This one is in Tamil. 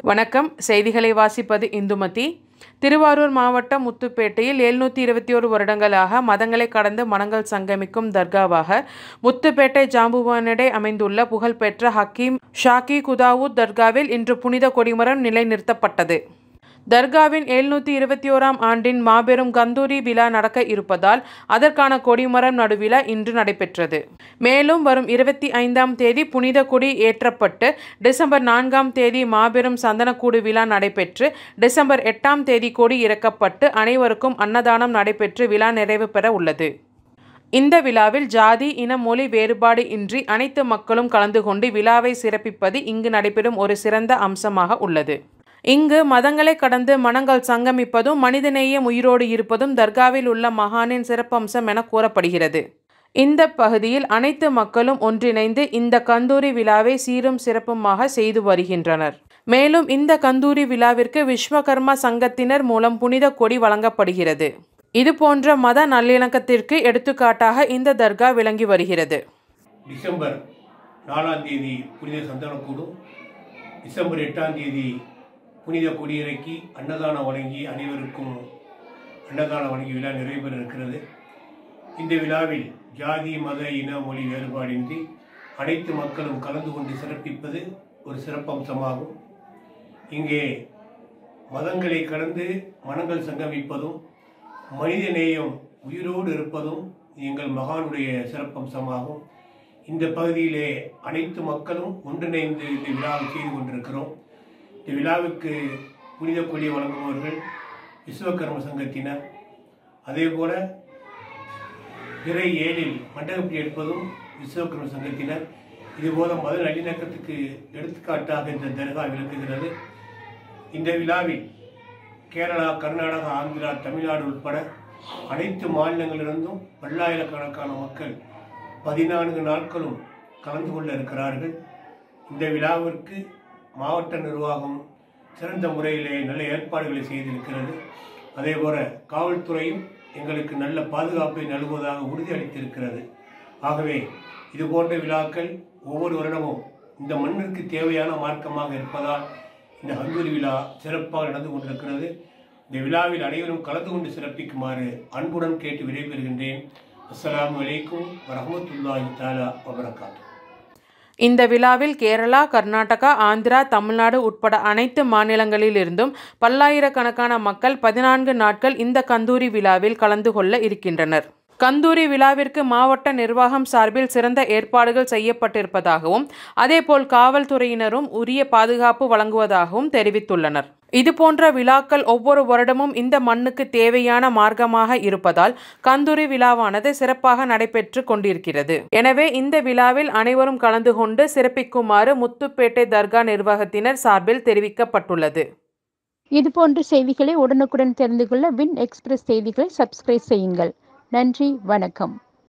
வணக்கம் செய்திகளை வாசிப்பது இந்துமதி திருவாரூர் மாவட்டம் முத்துப்பேட்டையில் எழுநூற்றி இருபத்தி ஒரு வருடங்களாக மதங்களை கடந்து மனங்கள் சங்கமிக்கும் தர்காவாக முத்துப்பேட்டை ஜாம்புவானிடை அமைந்துள்ள புகழ்பெற்ற ஹக்கீம் ஷாக்கி குதாவூத் தர்காவில் இன்று புனித கொடிமரம் நிலைநிறுத்தப்பட்டது தர்காவின் எழுநூற்றி இருபத்தி ஓராம் ஆண்டின் மாபெரும் கந்தூரி விழா நடக்க இருப்பதால் அதற்கான கொடிமரம் நடுவிழா இன்று நடைபெற்றது மேலும் வரும் இருபத்தி ஐந்தாம் தேதி புனித கொடி ஏற்றப்பட்டு டிசம்பர் நான்காம் தேதி மாபெரும் சந்தனக்கூடு விழா நடைபெற்று டிசம்பர் எட்டாம் தேதி கொடி இறக்கப்பட்டு அனைவருக்கும் அன்னதானம் நடைபெற்று விழா நிறைவு பெற உள்ளது இந்த விழாவில் ஜாதி இன மொழி வேறுபாடு இன்றி அனைத்து மக்களும் கலந்து கொண்டு விழாவை சிறப்பிப்பது இங்கு நடைபெறும் ஒரு சிறந்த அம்சமாக உள்ளது இங்கு மதங்களை கடந்து மனங்கள் சங்கமிப்பதும் மனிதநேயம் உயிரோடு இருப்பதும் தர்காவில் உள்ள மகானின் சிறப்பம்சம் என கூறப்படுகிறது இந்த பகுதியில் அனைத்து மக்களும் ஒன்றிணைந்து இந்த கந்தூரி விழாவை சீரும் சிறப்புமாக செய்து வருகின்றனர் மேலும் இந்த கந்தூரி விழாவிற்கு விஸ்வகர்மா சங்கத்தினர் மூலம் புனித கொடி வழங்கப்படுகிறது இது போன்ற மத நல்லிணக்கத்திற்கு எடுத்துக்காட்டாக இந்த தர்கா விளங்கி வருகிறது டிசம்பர் நாலாம் தேதி புனித சந்தனக்கூடும் டிசம்பர் எட்டாம் தேதி புனித கொடியிறக்கி அன்னதானம் வழங்கி அனைவருக்கும் அன்னதானம் வழங்கி விழா நிறைவு பெற இருக்கிறது இந்த விழாவில் ஜாதி மத இன மொழி வேறுபாடின்றி அனைத்து மக்களும் கலந்து கொண்டு சிறப்பிப்பது ஒரு சிறப்பம்சமாகும் இங்கே மதங்களை கடந்து மனங்கள் சங்கமிப்பதும் மனித நேயம் உயிரோடு இருப்பதும் எங்கள் மகானுடைய சிறப்பம்சமாகும் இந்த பகுதியிலே அனைத்து மக்களும் ஒன்றிணைந்து இந்த விழாவை செய்து கொண்டிருக்கிறோம் இந்த விழாவுக்கு புனித கொடி வழங்குபவர்கள் விஸ்வகர்ம சங்கத்தினர் அதேபோல பிறை ஏழில் மண்டபத்தை எடுப்பதும் விஸ்வகர்ம சங்கத்தினர் இதுபோல மத நல்லிணக்கத்துக்கு எடுத்துக்காட்டாக இந்த தர்கா விளக்குகிறது இந்த விழாவில் கேரளா கர்நாடகா ஆந்திரா தமிழ்நாடு உட்பட அனைத்து மாநிலங்களிலிருந்தும் பல்லாயிரக்கணக்கான மக்கள் பதினான்கு நாட்களும் கலந்து கொள்ள இருக்கிறார்கள் இந்த விழாவிற்கு மாவட்ட நிர்வாகம் சிறந்த முறையிலே நல்ல ஏற்பாடுகளை செய்திருக்கிறது அதேபோல காவல்துறையும் எங்களுக்கு நல்ல பாதுகாப்பை நல்குவதாக உறுதியளித்திருக்கிறது ஆகவே இது போன்ற விழாக்கள் ஒவ்வொரு வருடமும் இந்த மண்ணிற்கு தேவையான மார்க்கமாக இருப்பதால் இந்த ஹந்தூரி விழா சிறப்பாக நடந்து கொண்டிருக்கிறது இந்த விழாவில் அனைவரும் கலந்து கொண்டு சிறப்பிக்குமாறு அன்புடன் கேட்டு விடைபெறுகின்றேன் அஸ்ஸலாமு அலைக்கும் வரஹமத்துல்லாஹி தாலா வபரகாத்து இந்த விழாவில் கேரளா கர்நாடகா ஆந்திரா தமிழ்நாடு உட்பட அனைத்து மாநிலங்களிலிருந்தும் பல்லாயிரக்கணக்கான மக்கள் பதினான்கு நாட்கள் இந்த கந்தூரி விழாவில் கலந்து கொள்ள இருக்கின்றனர் கந்தூரி விழாவிற்கு மாவட்ட நிர்வாகம் சார்பில் சிறந்த ஏற்பாடுகள் செய்யப்பட்டிருப்பதாகவும் அதேபோல் காவல்துறையினரும் உரிய பாதுகாப்பு வழங்குவதாகவும் தெரிவித்துள்ளனர் இதுபோன்ற விழாக்கள் ஒவ்வொரு வருடமும் இந்த மண்ணுக்கு தேவையான மார்க்கமாக இருப்பதால் கந்தூரி விழாவானது சிறப்பாக நடைபெற்று கொண்டிருக்கிறது எனவே இந்த விழாவில் அனைவரும் கலந்து கொண்டு சிறப்பிக்குமாறு முத்துப்பேட்டை தர்கா நிர்வாகத்தினர் சார்பில் தெரிவிக்கப்பட்டுள்ளது இதுபோன்ற செய்திகளை உடனுக்குடன் தெரிந்து கொள்ள வின் எக்ஸ்பிரஸ் செய்திகளை சப்ஸ்கிரைப் செய்யுங்கள் நன்றி வணக்கம்